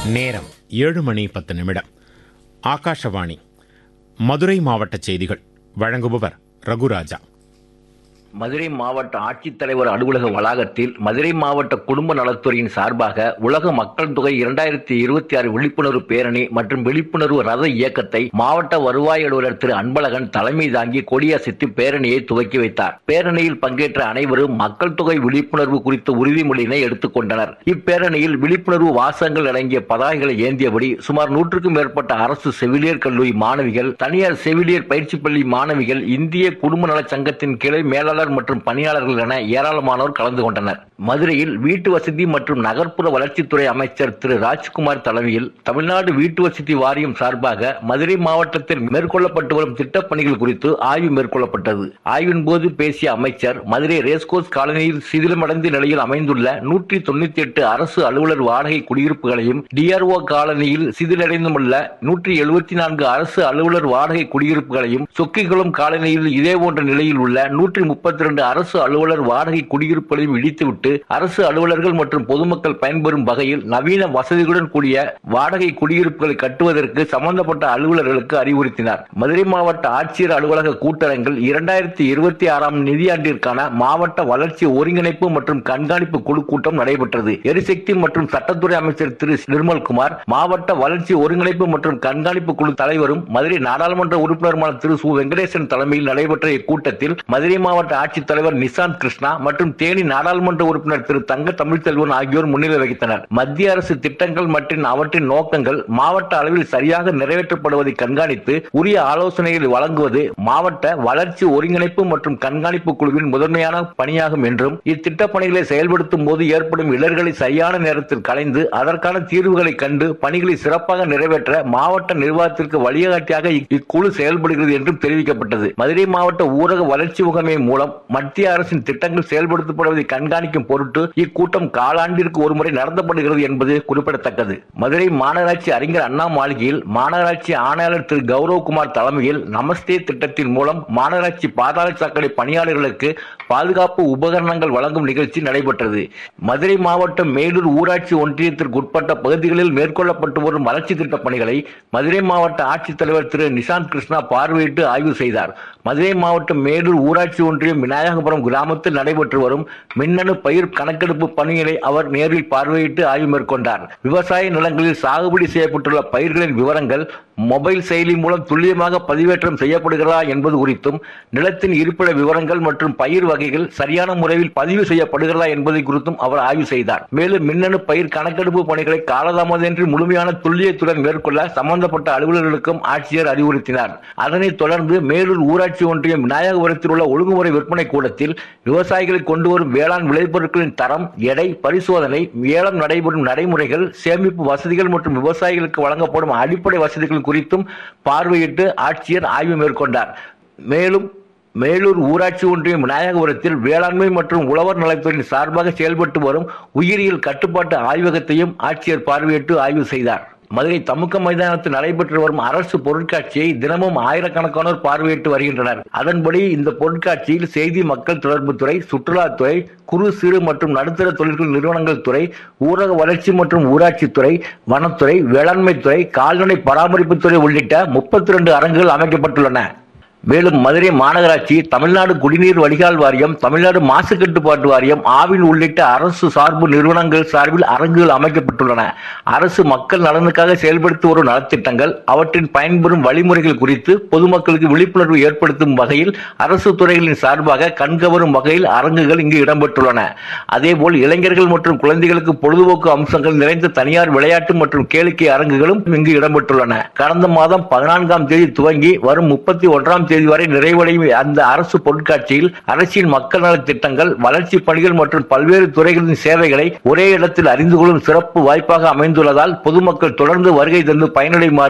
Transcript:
நேரம் ஏழு மணி பத்து நிமிடம் ஆகாஷவாணி மதுரை மாவட்ட செய்திகள் வழங்குபவர் ரகுராஜா மதுரை மாவட்ட ஆட்சித்தலைவர் அலுவலக வளாகத்தில் மதுரை மாவட்ட குடும்ப நலத்துறையின் சார்பாக உலக மக்கள் தொகை இரண்டாயிரத்தி இருபத்தி ஆறு விழிப்புணர்வு பேரணி மற்றும் விழிப்புணர்வு ரத இயக்கத்தை மாவட்ட வருவாய் அலுவலர் திரு அன்பழகன் தலைமை தாங்கி கொடியசைத்து பேரணியை துவக்கி வைத்தார் பேரணியில் பங்கேற்ற அனைவரும் மக்கள் தொகை விழிப்புணர்வு குறித்த உறுதிமொழியினை எடுத்துக்கொண்டனர் இப்பேரணியில் விழிப்புணர்வு வாசகங்கள் அடங்கிய பதாகைகளை ஏந்தியபடி சுமார் நூற்றுக்கும் மேற்பட்ட அரசு செவிலியர் கல்லூரி மாணவிகள் தனியார் செவிலியர் பயிற்சி பள்ளி மாணவிகள் இந்திய குடும்ப நலச் சங்கத்தின் கிளை மேலாளர் மற்றும் பணியாளர்கள் என ஏராளமானோர் கலந்து கொண்டனர் மதுரையில் வீட்டு வசதி மற்றும் நகர்ப்புற வளர்ச்சித்துறை அமைச்சர் திரு ராஜ்குமார் தலைமையில் தமிழ்நாடு வீட்டு வசதி வாரியம் சார்பாக மதுரை மாவட்டத்தில் மேற்கொள்ளப்பட்டு வரும் திட்டப் பணிகள் குறித்து ஆய்வு மேற்கொள்ளப்பட்டது ஆய்வின் போது பேசிய அமைச்சர் மதுரை ரேஸ்கோஸ் காலனியில் சிதிலமடைந்த நிலையில் அமைந்துள்ள நூற்றி தொண்ணூத்தி எட்டு அரசு அலுவலர் வாடகை குடியிருப்புகளையும் டிஆர்ஓ காலனியில் சிதிலடைந்துள்ள நூற்றி எழுபத்தி நான்கு அரசு அலுவலர் வாடகை குடியிருப்புகளையும் சொக்கிகுளம் காலனியில் இதே போன்ற நிலையில் உள்ள நூற்றி முப்பத்தி ரெண்டு அரசு அலுவலர் வாடகை குடியிருப்புகளையும் இடித்துவிட்டு அரசு அலுவலர்கள் மற்றும் பொதுமக்கள் பயன்பெறும் வகையில் நவீன வசதிகளுடன் கூடிய வாடகை குடியிருப்புகளை கட்டுவதற்கு சம்பந்தப்பட்ட அலுவலர்களுக்கு அறிவுறுத்தினார் மதுரை மாவட்ட ஆட்சியர் அலுவலக கூட்டரங்கில் இரண்டாயிரத்தி இருபத்தி ஆறாம் நிதியாண்டிற்கான மாவட்ட வளர்ச்சி ஒருங்கிணைப்பு மற்றும் கண்காணிப்பு குழு கூட்டம் நடைபெற்றது எரிசக்தி மற்றும் சட்டத்துறை அமைச்சர் திரு நிர்மல்குமார் மாவட்ட வளர்ச்சி ஒருங்கிணைப்பு மற்றும் கண்காணிப்பு குழு தலைவரும் மதுரை நாடாளுமன்ற உறுப்பினருமான திரு சு வெங்கடேசன் தலைமையில் நடைபெற்ற இக்கூட்டத்தில் மதுரை மாவட்ட ஆட்சித்தலைவர் நிசாந்த் கிருஷ்ணா மற்றும் தேனி நாடாளுமன்ற உறுப்பினர் திரு தங்க தமிழ்ச்செல்வன் ஆகியோர் முன்னிலை வகித்தனர் மத்திய அரசு திட்டங்கள் மற்றும் அவற்றின் நோக்கங்கள் மாவட்ட அளவில் சரியாக நிறைவேற்றப்படுவதை கண்காணித்து உரிய ஆலோசனைகளை வழங்குவது மாவட்ட வளர்ச்சி ஒருங்கிணைப்பு மற்றும் கண்காணிப்பு குழுவின் முதன்மையான பணியாகும் என்றும் இத்திட்ட பணிகளை செயல்படுத்தும் போது ஏற்படும் இடர்களை சரியான நேரத்தில் களைந்து அதற்கான தீர்வுகளை கண்டு பணிகளை சிறப்பாக நிறைவேற்ற மாவட்ட நிர்வாகத்திற்கு வழிகாட்டியாக இக்- இக்குழு செயல்படுகிறது என்றும் தெரிவிக்கப்பட்டது மதுரை மாவட்ட ஊரக வளர்ச்சி முகமை மூலம் மத்திய அரசின் திட்டங்கள் செயல்படுத்தப்படுவதை கண்காணிக்கும் பொருட்டு இக்கூட்டம் காலாண்டிற்கு ஒருமுறை நடத்தப்படுகிறது என்பது குறிப்பிடத்தக்கது மதுரை மாநகராட்சி அறிஞர் அண்ணா மாளிகையில் மாநகராட்சி ஆணையாளர் திரு கௌரவகுமார் தலைமையில் நமஸ்தே திட்டத்தின் மூலம் மாநகராட்சி பாதாள சாக்கடை பணியாளர்களுக்கு பாதுகாப்பு உபகரணங்கள் வழங்கும் நிகழ்ச்சி நடைபெற்றது மதுரை மாவட்டம் மேலூர் ஊராட்சி ஒன்றியத்திற்கு உட்பட்ட பகுதிகளில் மேற்கொள்ளப்பட்டு வரும் வளர்ச்சி திட்டப் பணிகளை மதுரை மாவட்ட ஆட்சித்தலைவர் திரு நிசாந்த் கிருஷ்ணா பார்வையிட்டு ஆய்வு செய்தார் மதுரை மாவட்டம் மேலூர் ஊராட்சி ஒன்றியம் விநாயகபுரம் கிராமத்தில் நடைபெற்று வரும் மின்னணு பயிர் கணக்கெடுப்பு பணிகளை அவர் நேரில் பார்வையிட்டு ஆய்வு மேற்கொண்டார் விவசாய நிலங்களில் சாகுபடி செய்யப்பட்டுள்ள பயிர்களின் விவரங்கள் மொபைல் செயலி மூலம் துல்லியமாக பதிவேற்றம் செய்யப்படுகிறதா என்பது குறித்தும் நிலத்தின் இருப்பிட விவரங்கள் மற்றும் பயிர் வகைகள் சரியான முறையில் பதிவு செய்யப்படுகிறதா என்பதை குறித்தும் அவர் ஆய்வு செய்தார் மேலும் மின்னணு பயிர் கணக்கெடுப்பு பணிகளை காலதாமதமின்றி முழுமையான துல்லியத்துடன் மேற்கொள்ள சம்பந்தப்பட்ட அலுவலர்களுக்கும் ஆட்சியர் அறிவுறுத்தினார் அதனைத் தொடர்ந்து மேலூர் ஊராட்சி ஒன்றியம் விநாயகபுரத்தில் உள்ள ஒழுங்குமுறை விற்பனை கூடத்தில் விவசாயிகளை கொண்டு வரும் வேளாண் விளைபொருட்களின் தரம் எடை பரிசோதனை ஏலம் நடைபெறும் நடைமுறைகள் சேமிப்பு வசதிகள் மற்றும் விவசாயிகளுக்கு வழங்கப்படும் அடிப்படை வசதிகள் குறித்தும் பார்வையிட்டு ஆட்சியர் ஆய்வு மேற்கொண்டார் மேலும் மேலூர் ஊராட்சி ஒன்றியம் விநாயகபுரத்தில் வேளாண்மை மற்றும் உழவர் நலத்துறையின் சார்பாக செயல்பட்டு வரும் உயிரியல் கட்டுப்பாட்டு ஆய்வகத்தையும் ஆட்சியர் பார்வையிட்டு ஆய்வு செய்தார் மதுரை தமுக்க மைதானத்தில் நடைபெற்று வரும் அரசு பொருட்காட்சியை தினமும் ஆயிரக்கணக்கானோர் பார்வையிட்டு வருகின்றனர் அதன்படி இந்த பொருட்காட்சியில் செய்தி மக்கள் தொடர்புத்துறை சுற்றுலாத்துறை குறு சிறு மற்றும் நடுத்தர தொழில்கள் நிறுவனங்கள் துறை ஊரக வளர்ச்சி மற்றும் ஊராட்சித்துறை வனத்துறை வேளாண்மைத்துறை கால்நடை பராமரிப்புத்துறை உள்ளிட்ட முப்பத்தி ரெண்டு அரங்குகள் அமைக்கப்பட்டுள்ளன மேலும் மதுரை மாநகராட்சி தமிழ்நாடு குடிநீர் வடிகால் வாரியம் தமிழ்நாடு மாசு கட்டுப்பாட்டு வாரியம் ஆவின் உள்ளிட்ட அரசு சார்பு நிறுவனங்கள் சார்பில் அரங்குகள் அமைக்கப்பட்டுள்ளன அரசு மக்கள் நலனுக்காக செயல்படுத்தி வரும் நலத்திட்டங்கள் அவற்றின் பயன்பெறும் வழிமுறைகள் குறித்து பொதுமக்களுக்கு விழிப்புணர்வு ஏற்படுத்தும் வகையில் அரசு துறைகளின் சார்பாக கண்கவரும் வகையில் அரங்குகள் இங்கு இடம்பெற்றுள்ளன அதேபோல் இளைஞர்கள் மற்றும் குழந்தைகளுக்கு பொழுதுபோக்கு அம்சங்கள் நிறைந்த தனியார் விளையாட்டு மற்றும் கேளிக்கை அரங்குகளும் இங்கு இடம்பெற்றுள்ளன கடந்த மாதம் பதினான்காம் தேதி துவங்கி வரும் முப்பத்தி ஒன்றாம் தேதி வரை நிறைவடையும் அந்த அரசு பொருட்காட்சியில் அரசின் மக்கள் நலத் திட்டங்கள் வளர்ச்சி பணிகள் மற்றும் பல்வேறு துறைகளின் சேவைகளை ஒரே இடத்தில் அறிந்து கொள்ளும் சிறப்பு வாய்ப்பாக அமைந்துள்ளதால் பொதுமக்கள் தொடர்ந்து வருகை தந்து பயனடையுமாறு